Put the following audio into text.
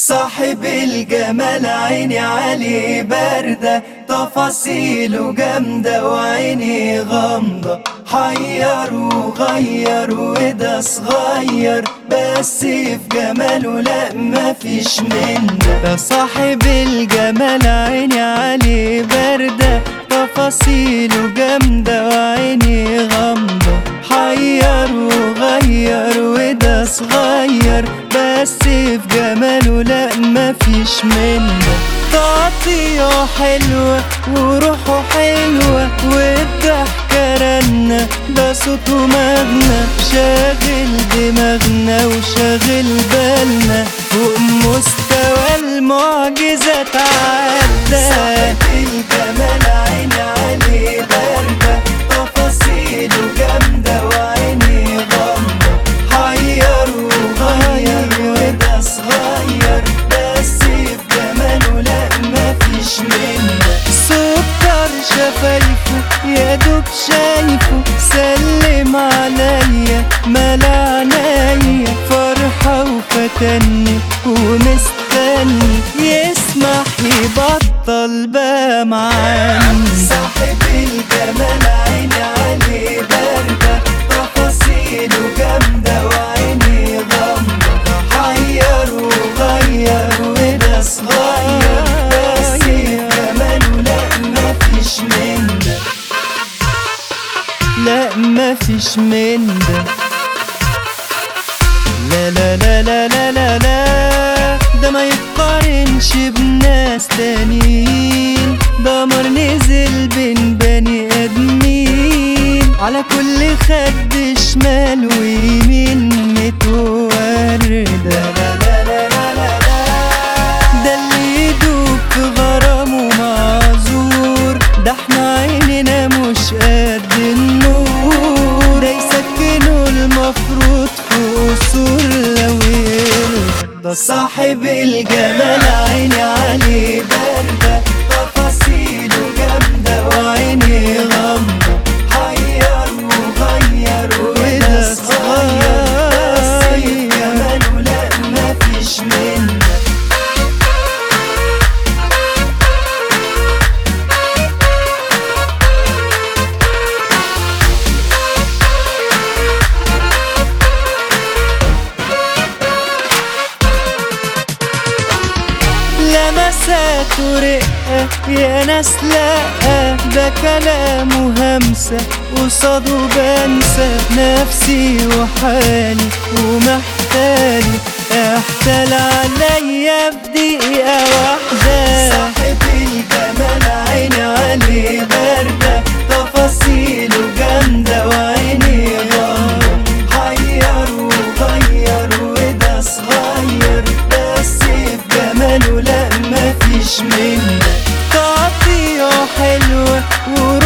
صاحب الجمال عيني عليه باردة تفاصيله جامدة وعيني غامضة حير وغير وده صغير بس في جماله لا مفيش منه ده صاحب الجمال عيني عليه باردة تفاصيله جامدة وعيني غامضة حير وغير وده صغير بس في جماله لا مفيش منه تعطيه حلوة وروحه حلوة والضحكة رنة ده صوته مغنى شاغل دماغنا وشاغل بالنا فوق مستوى المعجزة تعدى صاحب الجمال عيني عليه باردة تفاصيله جامدة وعيني غامضة حير وغير وده صغير بس في جماله لا مفيش منه سكر شفايفه يا دوب شايفه سلم عليا ملا عينيا فرحة وفتني ومستني يسمح يبطل بقى معاني صاحب الجمال عيني عليه باردة تفاصيله جامدة وعيني غامضة حير وغير وده صغير بس في جماله لا مفيش من ده لا مفيش من ده لا لا لا لا لا لا لا ده ما يتقارنش بناس تانيين دمر نزل بين بني ادمين على كل خد شمال ويمين متوردة لا لا لا لا لا لا ده اللي يدوب في غرامه معذور ده احنا عيننا مش قد النور ده يسكنوا المفروض في قصور لو يرضى صاحب الجمال عيني عليه باردة تفاصيله جامدة وعيني غامضة حير وغير وده صغير بس في جماله لا مفيش منه لمسات ورقة يا ناس لأ ده كلامه همسة قصاده بنسى نفسي وحالي ومحتالي احتال عليا بدقيقة واحدة صاحب الجمال عيني عليه باردة تفاصيله جامدة وعيني غامضة حير وغير وده صغير بس في جماله لا مفيش منه تعطيه حلوة